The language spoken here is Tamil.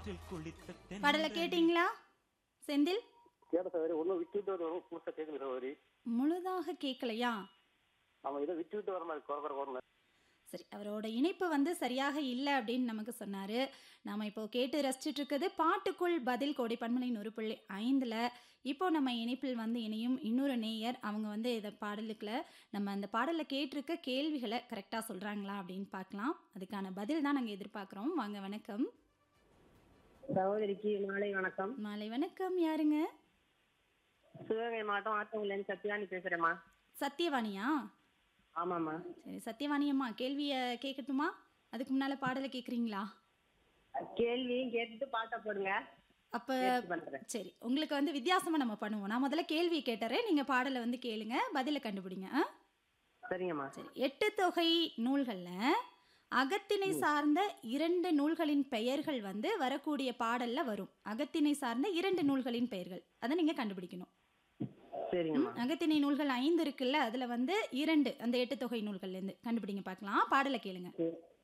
ஆற்றில் குளித்த பாடலை கேட்டீங்களா செந்தில் கேட்ட சகோதரி ஒன்றும் விட்டு விட்டு வரும் புதுசாக கேட்கல சகோதரி முழுதாக கேட்கலையா அவன் ஏதோ விட்டு விட்டு வர மாதிரி குறை குறை குறை சரி அவரோட இணைப்பு வந்து சரியாக இல்லை அப்படின்னு நமக்கு சொன்னார் நாம் இப்போ கேட்டு ரசிச்சிட்டு இருக்குது பாட்டுக்குள் பதில் கோடி பன்மலை நூறு புள்ளி ஐந்தில் இப்போ நம்ம இணைப்பில் வந்து இணையும் இன்னொரு நேயர் அவங்க வந்து இதை பாடலுக்குள்ள நம்ம அந்த பாடலில் கேட்டிருக்க கேள்விகளை கரெக்டாக சொல்கிறாங்களா அப்படின்னு பார்க்கலாம் அதுக்கான பதில் தான் நாங்கள் எதிர்பார்க்குறோம் வாங்க வணக்கம் சகோதரிக்கு மாலை வணக்கம் மாலை வணக்கம் யாருங்க சிவகங்கை மாவட்டம் ஆத்தங்குலேருந்து சத்யானி பேசுறேம்மா சத்யவாணியா ஆமாம்மா சரி சத்யவாணி அம்மா கேள்வியை கேட்கட்டுமா அதுக்கு முன்னால் பாடலை கேட்குறீங்களா கேள்வியும் கேட்டுட்டு பாட்டை போடுங்க அப்போ முயற்சி பண்றேன் சரி உங்களுக்கு வந்து வித்தியாசமாக நம்ம பண்ணுவோம் நான் முதல்ல கேள்வி கேட்டுறேன் நீங்கள் பாடலை வந்து கேளுங்க பதிலை கண்டுபிடிங்க ஆ? சரிங்கம்மா சரி எட்டு தொகை நூல்களில் அகத்திணை சார்ந்த இரண்டு நூல்களின் பெயர்கள் வந்து வரக்கூடிய பாடல்ல வரும் அகத்திணை சார்ந்த இரண்டு நூல்களின் பெயர்கள் அதை நீங்கள் கண்டுபிடிக்கணும் சரிங்கம்மா அகத்திணை நூல்கள் ஐந்து இருக்குல்ல அதில் வந்து இரண்டு அந்த எட்டு தொகை நூல்கள்லேருந்து கண்டுபிடிங்க பார்க்கலாம் பாடலை கேளுங்க சரி.